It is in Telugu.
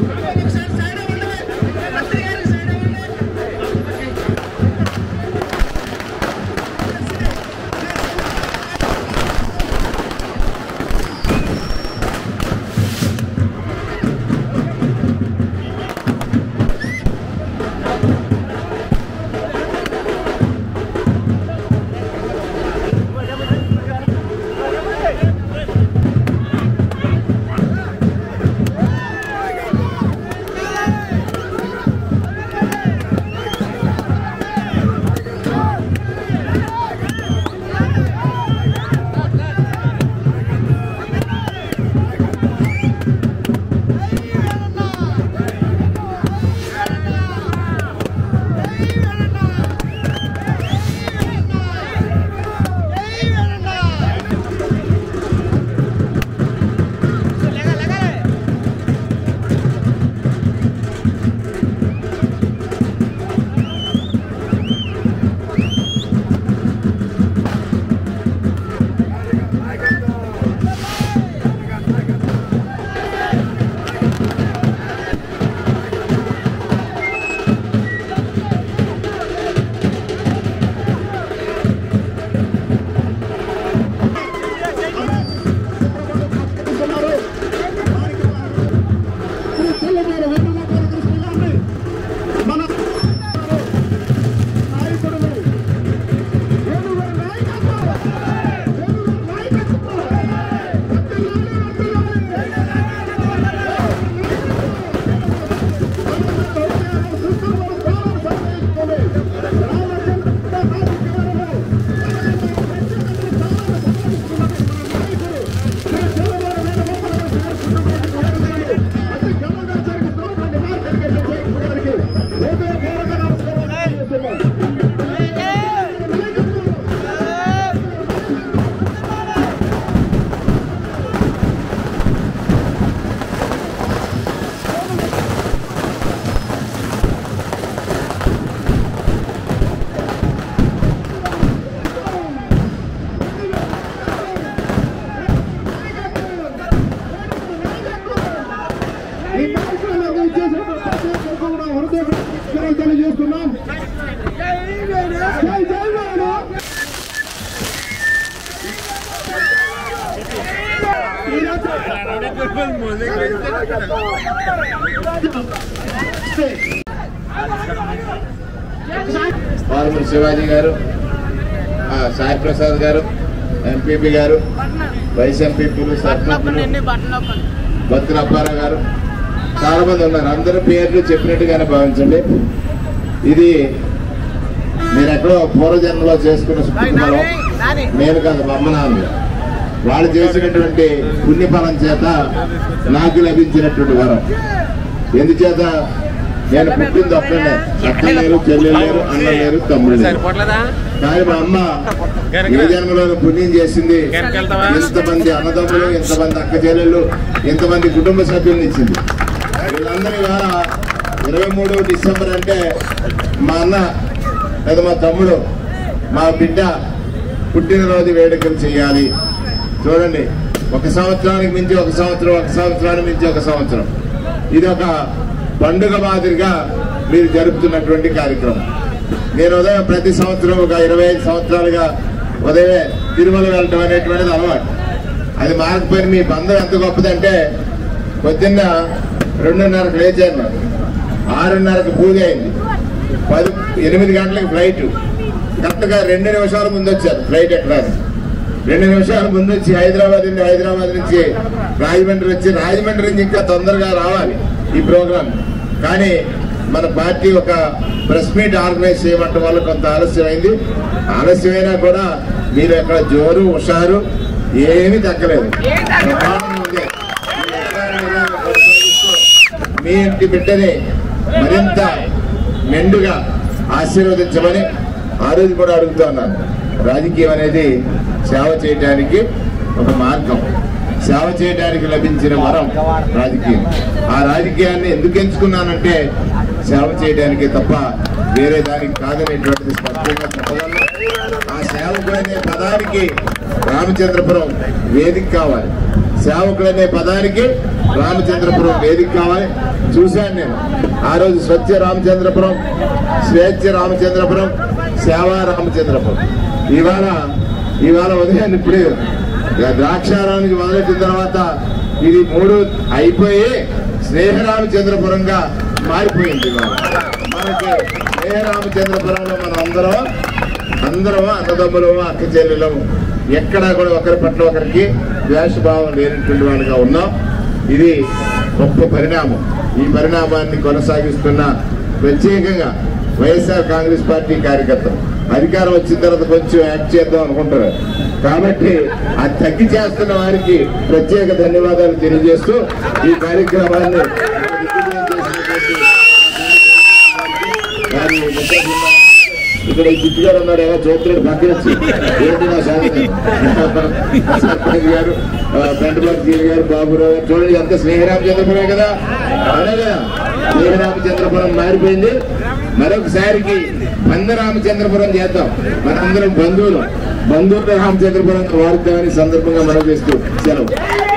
ఈ కార్యక్రమంలో ఇచ్చేసిన ప్రతి ఒక్కరికి కూడా హృదయపూర్వక తెలియజేస్తున్నాం జై జై వేణు పాలమూరు శివాజీ గారు ఆ, సాయి ప్రసాద్ గారు ఎంపీపీ గారు వైస్ ఎంపీపీలు సర్పంచులు బత్తుల అప్పారావు గారు చాలా మంది ఉన్నారు అందరి పేర్లు చెప్పినట్టుగానే భావించండి ఇది మీరు ఎక్కడో పూర్వజన్మలో చేసుకున్న సుఖఫలం నేను కాదు మా అమ్మ నాన్న వాళ్ళు చేసినటువంటి పుణ్యఫలం చేత నాకు లభించినటువంటి వరం ఎందుచేత నేను పుట్టింది ఒక్కడే అక్క లేరు చెల్లెలు లేరు అన్న లేరు తమ్ముడు లేరు కానీ మా అమ్మ ఏ జన్మలో పుణ్యం చేసింది ఎంతమంది అన్నదమ్ములు ఎంతమంది అక్క చెల్లెళ్ళు ఎంతమంది కుటుంబ సభ్యులను ఇచ్చింది వీళ్ళందరూ ఇవాళ ఇరవై మూడు డిసెంబర్ అంటే మా అన్న లేదా మా తమ్ముడు మా బిడ్డ పుట్టినరోజు వేడుకలు చేయాలి చూడండి ఒక సంవత్సరానికి మించి ఒక సంవత్సరం ఒక సంవత్సరానికి మించి ఒక సంవత్సరం ఇది ఒక పండుగ మాదిరిగా మీరు జరుపుతున్నటువంటి కార్యక్రమం నేను ఉదయం ప్రతి సంవత్సరం ఒక ఇరవై ఐదు సంవత్సరాలుగా ఉదయమే తిరుమల వెళ్ళటం అనేటువంటిది అలవాటు అది మారకపోయిన మీ బంధం ఎంత గొప్పదంటే పొద్దున్న రెండున్నరకు లేచాను నేను. ఆరున్నరకు పూజ అయింది పది ఎనిమిది గంటలకు ఫ్లైట్ కరెక్ట్గా రెండు నిమిషాల ముందు వచ్చారు ఫ్లైట్ ఎక్కడానికి రెండు నిమిషాల ముందు వచ్చి హైదరాబాద్ నుండి హైదరాబాద్ నుంచి రాజమండ్రి వచ్చి రాజమండ్రి నుంచి ఇంకా తొందరగా రావాలి ఈ ప్రోగ్రాం కానీ మన పార్టీ ఒక ప్రెస్ మీట్ ఆర్గనైజ్ చేయమంటం వల్ల కొంత ఆలస్యమైంది ఆలస్యమైనా కూడా మీరు అక్కడ జోరు హుషారు ఏమీ తగ్గలేదు బ్రహ్మాండంగా ఉంది. ఈ హుషారు నిరాలు కొనసాగిస్తూ మీ ఇంటి బిడ్డని మరింత మెండుగా ఆశీర్వదించమని ఆ రోజు కూడా అడుగుతా ఉన్నాను రాజకీయం అనేది సేవ చేయడానికి ఒక మార్గం సేవ చేయడానికి లభించిన వరం రాజకీయం ఆ రాజకీయాన్ని ఎందుకు ఎంచుకున్నానంటే సేవ చేయడానికి తప్ప వేరే దానికి కాదనేటువంటిది స్పష్టంగా చెప్పగలను ఆ సేవకుడు అనే పదానికి రామచంద్రపురం వేదిక కావాలి సేవకుడు అనే పదానికి రామచంద్రపురం వేదిక కావాలి చూశాను నేను ఆ రోజు స్వచ్ఛ రామచంద్రపురం స్వేచ్ఛ రామచంద్రపురం సేవా రామచంద్రపురం ఇవాళ ఇవాళ ఉదయం ఇప్పుడే ద్రాక్షారానికి మొదలెట్టిన తర్వాత ఇది మూడు అయిపోయి స్నేహరామచంద్రపురంగా మారిపోయింది ఇవాళ మనకి స్నేహరామచంద్రపురంలో మనం అందరం అందరం అన్నదమ్ములము అక్క చెల్లెలము ఎక్కడా కూడా ఒకరి పట్ల ఒకరికి ద్వేషభావం లేనటువంటి వాళ్ళుగా ఉన్నాం ఇది గొప్ప పరిణామం ఈ పరిణామాన్ని కొనసాగిస్తున్న ప్రత్యేకంగా వైఎస్ఆర్ కాంగ్రెస్ పార్టీ కార్యకర్తలు అధికారం వచ్చిన తర్వాత కొంచెం యాక్ట్ చేద్దాం అనుకుంటారు కాబట్టి అది తగ్గి చేస్తున్న వారికి ప్రత్యేక ధన్యవాదాలు తెలియజేస్తూ ఈ కార్యక్రమాన్ని దిగ్విజయం చేసినటువంటి వారి ముఖ్యంగా ఇక్కడ ఈ చిట్టు గారు ఉన్నాడు ఏమో చోత్రుడు పక్కన వచ్చి ఏంటి నా సాగతం సర్పంచ్ గారు పెంటపాటి గారు బాబురావు గారు చూడండి అంత స్నేహరామచంద్రపురం కదా అవునా కదా స్నేహరామచంద్రపురం మారిపోయింది మరొకసారికి పంద రామచంద్రపురం చేద్దాం మనందరం బంధువులు బంధువులు రామచంద్రపురం వాడుతామని సందర్భంగా మనం చేస్తూ సెలవు